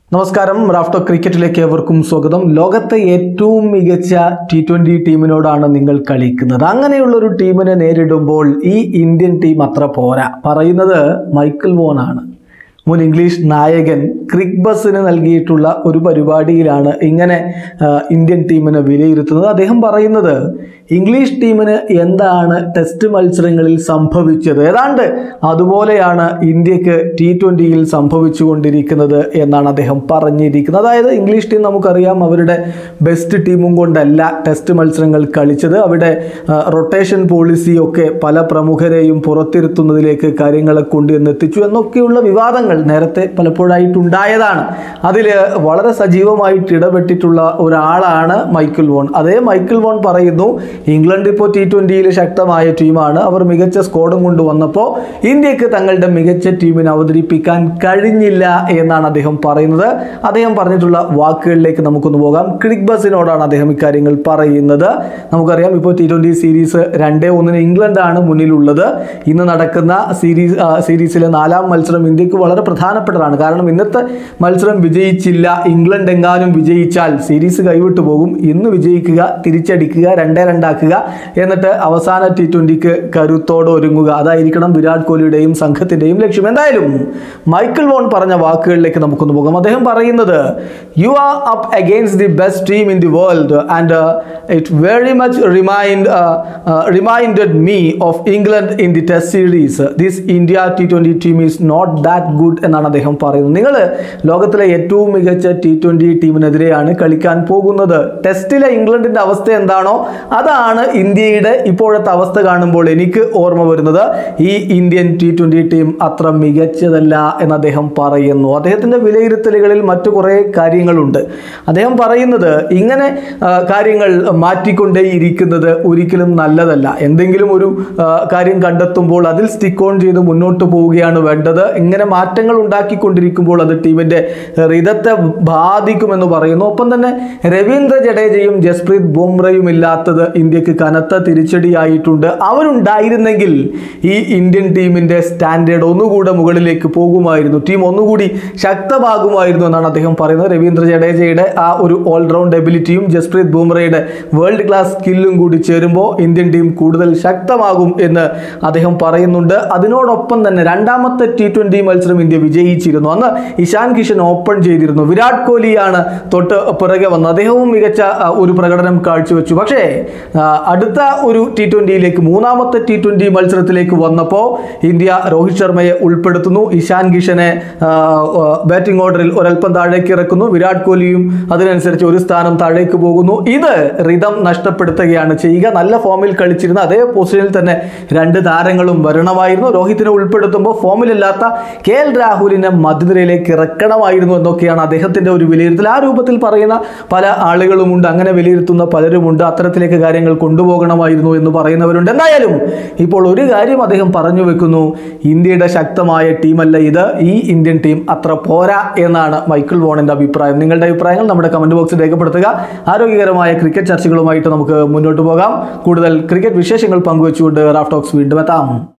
നമസ്കാരം റാഫ്റ്റോ ക്രിക്കറ്റിലേക്ക് ഏവർക്കും സ്വാഗതം ലോകത്തെ ഏറ്റവും മികച്ച ടി ട്വൻ്റി ടീമിനോടാണ് നിങ്ങൾ കളിക്കുന്നത് അങ്ങനെയുള്ള ഒരു ടീമിനെ നേരിടുമ്പോൾ ഈ ഇന്ത്യൻ ടീം അത്ര പോരാ പറയുന്നത് മൈക്കിൾ വോൺ ആണ് മുൻ ഇംഗ്ലീഷ് നായകൻ ക്രിക് ബസിന് നൽകിയിട്ടുള്ള ഒരു പരിപാടിയിലാണ് ഇങ്ങനെ ആ, ഇന്ത്യൻ ടീമിനെ വിലയിരുത്തുന്നത് അദ്ദേഹം പറയുന്നത് ഇംഗ്ലീഷ് ടീമിന് എന്താണ് ടെസ്റ്റ് മത്സരങ്ങളിൽ സംഭവിച്ചത് ഏതാണ്ട് അതുപോലെയാണ് ഇന്ത്യക്ക് ടി ട്വൻ്റിയിൽ സംഭവിച്ചുകൊണ്ടിരിക്കുന്നത് എന്നാണ് അദ്ദേഹം പറഞ്ഞിരിക്കുന്നത് അതായത് ഇംഗ്ലീഷ് ടീം നമുക്കറിയാം അവരുടെ ബെസ്റ്റ് ടീമും കൊണ്ടല്ല ടെസ്റ്റ് മത്സരങ്ങൾ കളിച്ചത് അവിടെ റൊട്ടേഷൻ പോളിസി ഒക്കെ പല പ്രമുഖരെയും പുറത്തിരുത്തുന്നതിലേക്ക് കാര്യങ്ങളെ കൊണ്ടുവന്നെത്തിച്ചു എന്നൊക്കെയുള്ള വിവാദങ്ങൾ നേരത്തെ പലപ്പോഴായിട്ടുണ്ടായതാണ് അതിൽ വളരെ സജീവമായിട്ട് ഇടപെട്ടിട്ടുള്ള ഒരാളാണ് മൈക്കിൾ വോൺ അതേ മൈക്കിൾ വോൺ പറയുന്നു ഇംഗ്ലണ്ട് ഇപ്പോൾ ടി ട്വൻ്റിയിൽ ശക്തമായ ടീമാണ് അവർ മികച്ച സ്കോഡും കൊണ്ടുവന്നപ്പോൾ ഇന്ത്യക്ക് തങ്ങളുടെ മികച്ച ടീമിനെ അവതരിപ്പിക്കാൻ കഴിഞ്ഞില്ല എന്നാണ് അദ്ദേഹം പറയുന്നത് അദ്ദേഹം പറഞ്ഞിട്ടുള്ള വാക്കുകളിലേക്ക് നമുക്കൊന്ന് പോകാം ക്രിക് ബസിനോടാണ് അദ്ദേഹം ഇക്കാര്യങ്ങൾ പറയുന്നത് നമുക്കറിയാം ഇപ്പോൾ ടി ട്വൻ്റി സീരീസ് രണ്ടേ ഒന്നിന് ഇംഗ്ലണ്ടാണ് മുന്നിലുള്ളത് ഇന്ന് നടക്കുന്ന സീരീസ് ആ, സീരീസിലെ നാലാം മത്സരം ഇന്ത്യക്ക് വളരെ പ്രധാനപ്പെട്ടതാണ് കാരണം ഇന്നത്തെ മത്സരം വിജയിച്ചില്ല ഇംഗ്ലണ്ട് എങ്ങാനും വിജയിച്ചാൽ സീരീസ് കൈവിട്ടു പോകും ഇന്ന് വിജയിക്കുക തിരിച്ചടിക്കുക രണ്ടേ രണ്ടാക്കുക എന്നിട്ട് അവസാന ടി ട്വൻ്റിക്ക് കരുത്തോടെ ഒരുങ്ങുക അതായിരിക്കണം വിരാട് കോഹ്ലിയുടെയും സംഘത്തിൻ്റെയും ലക്ഷ്യം എന്തായാലും മൈക്കിൾ വോൺ പറഞ്ഞ വാക്കുകളിലേക്ക് നമുക്കൊന്ന് പോകാം അദ്ദേഹം പറയുന്നത് you are up against the best team in the world and it very much remind reminded me of England in the test series this India T twenty team is not that good എന്നാണ് അദ്ദേഹം പറയുന്നത് നിങ്ങൾ ലോകത്തിലെ ഏറ്റവും മികച്ച T twenty ടീമിനെതിരെയാണ് കളിക്കാൻ പോകുന്നത് ടെസ്റ്റിലെ ഇംഗ്ലണ്ടിൻ്റെ അവസ്ഥ എന്താണോ അതാണ് ഇന്ത്യയുടെ ഇപ്പോഴത്തെ അവസ്ഥ കാണുമ്പോൾ എനിക്ക് ഓർമ്മ വരുന്നത് ഈ ഇന്ത്യൻ ടി ട്വൻ്റി ടീം അത്ര മികച്ചതല്ല എന്ന് അദ്ദേഹം പറയുന്നു അദ്ദേഹത്തിൻ്റെ വിലയിരുത്തലുകളിൽ മറ്റു കുറേ കാര്യങ്ങളുണ്ട് അദ്ദേഹം പറയുന്നത് ഇങ്ങനെ ആ, കാര്യങ്ങൾ മാറ്റിക്കൊണ്ടേയിരിക്കുന്നത് ഒരിക്കലും നല്ലതല്ല എന്തെങ്കിലും ഒരു ആ, കാര്യം കണ്ടെത്തുമ്പോൾ അതിൽ സ്റ്റിക്ക് ഓൺ ചെയ്ത് മുന്നോട്ട് പോവുകയാണ് വേണ്ടത് ഇങ്ങനെ മാറ്റങ്ങൾ ഉണ്ടാക്കിക്കൊണ്ടിരിക്കുമ്പോൾ അത് ടീമിൻ്റെ റിതത്തെ ബാധിക്കുമെന്ന് പറയുന്നു ഒപ്പം തന്നെ രവീന്ദ്ര ജഡേജയും ജസ്പ്രീത് ബുംറയും ഇല്ലാത്തത് ഇന്ത്യക്ക് കനത്ത തിരിച്ചടിയായിട്ടുണ്ട് അവരുണ്ടായിരുന്നെങ്കിൽ ഈ ഇന്ത്യൻ ടീമിൻ്റെ സ്റ്റാൻഡേർഡ് ഒന്നുകൂടെ മുകളിലേക്ക് പോകുമായിരുന്നു ടീം ഒന്നുകൂടി ശക്തമാകുമായിരുന്നു എന്നാണ് അദ്ദേഹം പറയുന്നത് രവീന്ദ്ര ജഡേജയുടെ ആ ഒരു ഓൾറൗണ്ട് എബിലിറ്റിയും ജസ്പ്രീത് ബുംറയുടെ വേൾഡ് ക്ലാസ് സ്കില്ലും കൂടി ചേരുമ്പോൾ ഇന്ത്യൻ ടീം കൂടുതൽ ശക്തമാകും എന്ന് അദ്ദേഹം പറയുന്നുണ്ട് അതിനോടൊപ്പം തന്നെ രണ്ടാമത്തെ ടി ട്വൻ്റി മത്സരം ഇന്ത്യ വിജയിച്ചിരുന്നു അന്ന് ഇഷാൻ കിഷൻ ഓപ്പൺ ചെയ്തിരുന്നു വിരാട് കോഹ്ലിയാണ് തൊട്ട് പിറകെ വന്നത് അദ്ദേഹവും മികച്ച ആ, ഒരു പ്രകടനം കാഴ്ചവെച്ചു പക്ഷേ ആ, അടുത്ത ഒരു ടി ട്വൻ്റിയിലേക്ക് മൂന്നാമത്തെ ടി ട്വൻ്റി മത്സരത്തിലേക്ക് വന്നപ്പോൾ ഇന്ത്യ രോഹിത് ശർമ്മയെ ഉൾപ്പെടുത്തുന്നു ഇഷാൻ കിഷനെ ബാറ്റിംഗ് ഓർഡറിൽ ഒരൽപ്പം താഴേക്ക് ഇറക്കുന്നു വിരാട് കോഹ്ലിയും അതിനനുസരിച്ച് ഒരു സ്ഥാനം താഴേക്ക് പോകുന്നു ഇത് റിതം നഷ്ടപ്പെടുത്തുകയാണ് ചെയ്യുക നല്ല ഫോമിൽ കളിച്ചിരുന്ന അതേ പൊസിഷനിൽ തന്നെ രണ്ട് താരങ്ങളും വരണമായിരുന്നു രോഹിത്തിനെ ഉൾപ്പെടുത്തുമ്പോൾ ഫോമിലില്ലാത്ത കെ എൽ രാഹുലിനെ മധ്യനിരയിലേക്ക് ഇറക്കണമായിരുന്നു എന്നൊക്കെയാണ് അദ്ദേഹത്തിന്റെ ഒരു വിലയിരുത്തൽ ആ രൂപത്തിൽ പറയുന്ന പല ആളുകളുമുണ്ട് അങ്ങനെ വിലയിരുത്തുന്ന പലരുമുണ്ട് അത്തരത്തിലേക്ക് കാര്യങ്ങൾ കൊണ്ടുപോകണമായിരുന്നു എന്ന് പറയുന്നവരുണ്ട് എന്തായാലും ഇപ്പോൾ ഒരു കാര്യം അദ്ദേഹം പറഞ്ഞു വെക്കുന്നു ഇന്ത്യയുടെ ശക്തമായ ടീമല്ല ഇത് ഈ ഇന്ത്യൻ ടീം അത്ര പോരാ എന്നാണ് മൈക്കിൾ വോണിന്റെ അഭിപ്രായം നിങ്ങളുടെ അഭിപ്രായങ്ങൾ നമ്മുടെ കമന്റ് ബോക്സിൽ രേഖപ്പെടുത്തുക ആരോഗ്യകരമായ ക്രിക്കറ്റ് ചർച്ചകളുമായിട്ട് നമുക്ക് മുന്നോട്ട് പോകാം കൂടുതൽ ക്രിക്കറ്റ് വിശേഷങ്ങൾ പങ്കുവെച്ചുകൊണ്ട് റാഫ് ടോക്സ് വീണ്ടും എത്താം